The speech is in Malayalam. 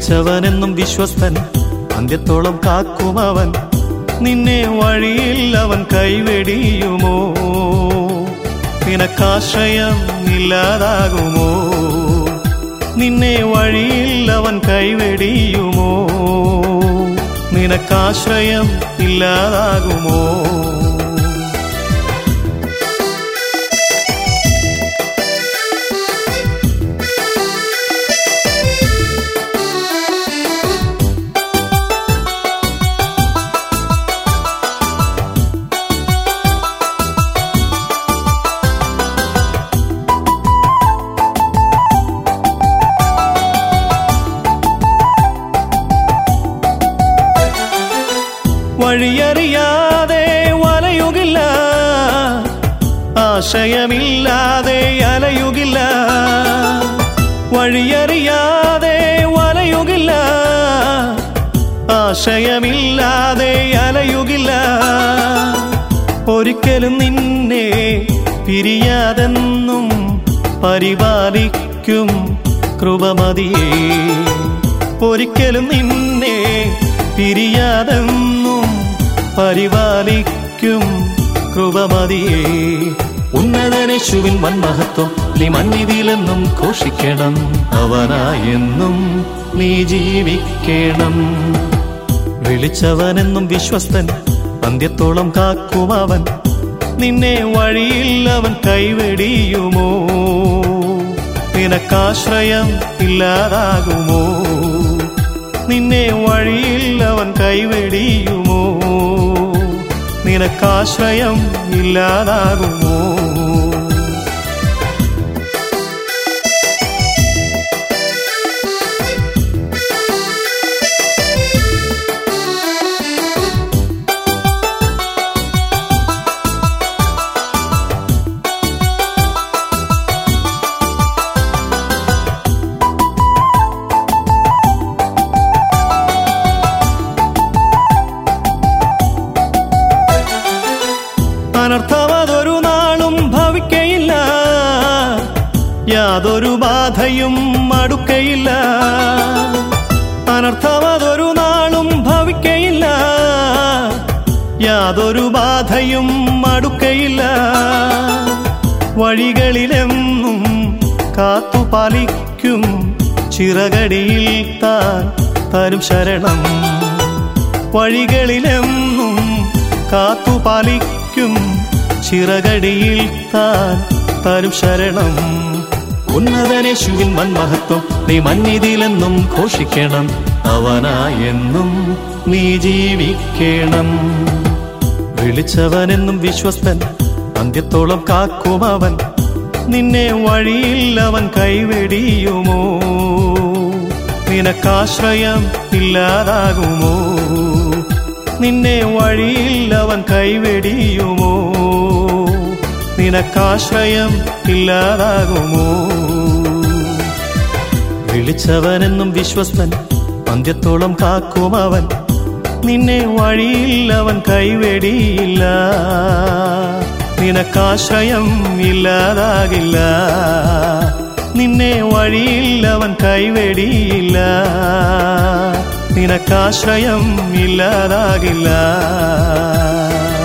വിളിച്ചവനെന്നും വിശ്വസ്തൻ അന്ത്യത്തോളം കാക്കുമവൻ നിന്നെ വഴിയിൽ അവൻ കൈവെടിയുമോ നിനക്കാശ്രയം ഇല്ലാതാകുമോ നിന്നെ വഴിയിൽ അവൻ കൈവെടിയുമോ നിനക്കാശ്രയം ഇല്ലാതാകുമോ വഴിയറിയാതെ വലയുകില്ല ആശയമില്ലാതെ അലയുകില്ല വഴിയറിയാതെ വലയുകില്ല ആശയമില്ലാതെ അലയുകില്ല ഒരിക്കലും നിന്നെ പിരിയാതെന്നും പരിപാലിക്കും കൃപമതിയേ ഒരിക്കലും നിന്നെ പിരിയാതെന്നും പരിപാലിക്കും കൃപമതിയേ ഉന്നതനേശുവിൻ വൻമഹത്വം നീ മണ്ണിതിലെന്നും ഘോഷിക്കണം അവനായെന്നും നീ ജീവിക്കണം വിളിച്ചവനെന്നും വിശ്വസ്തൻ അന്ത്യത്തോളം കാക്കുമവൻ നിന്നെ വഴിയിൽ അവൻ കൈവെടിയുമോ നിനക്കാശ്രയം ഇല്ലാതാകുമോ നിന്നെ വഴിയിൽ അവൻ കൈവെടിയുമോ നിനക്കാശ്രയം ഇല്ലാതാകുമോ അനർത്ഥമതൊരു നാളും ഭവിക്കയില്ല യാതൊരു ബാധയും അടുക്കയില്ല അനർത്ഥമതൊരു നാളും ഭവിക്കയില്ല യാതൊരു ബാധയും അടുക്കയില്ല വഴികളിലെന്നും കാത്തുപാലിക്കും ചിറകടിയിൽ താൻ തരും ശരണം വഴികളിലെന്നും കാത്തുപാലിക്കും ചിറകടിയിൽ താൻ തരും ശരണം ഉന്നതനേശുവിൻ മന്മഹത്വം നീ മന്നിതിലെന്നും ഘോഷിക്കണം അവനായെന്നും നീ ജീവിക്കണം വിളിച്ചവനെന്നും വിശ്വസ്തൻ അന്ത്യത്തോളം കാക്കുമവൻ നിന്നെ വഴിയിൽ അവൻ കൈവെടിയുമോ നിനക്കാശ്രയം ഇല്ലാതാകുമോ നിന്നെ വഴിയിൽ അവൻ കൈവെടിയുമോ നിനക്കാശ്രയം ഇല്ലാതാകുമോ വിളിച്ചവനെന്നും വിശ്വസ്തൻ അന്ത്യത്തോളം കാക്കുമവൻ നിന്നെ വഴിയിൽ അവൻ കൈവെടിയില്ല നിനക്കാശ്രയം ഇല്ലാതാകില്ല നിന്നെ വഴിയിൽ അവൻ കൈവെടിയില്ല നിനക്കാശ്രയം ഇല്ലാതാകില്ല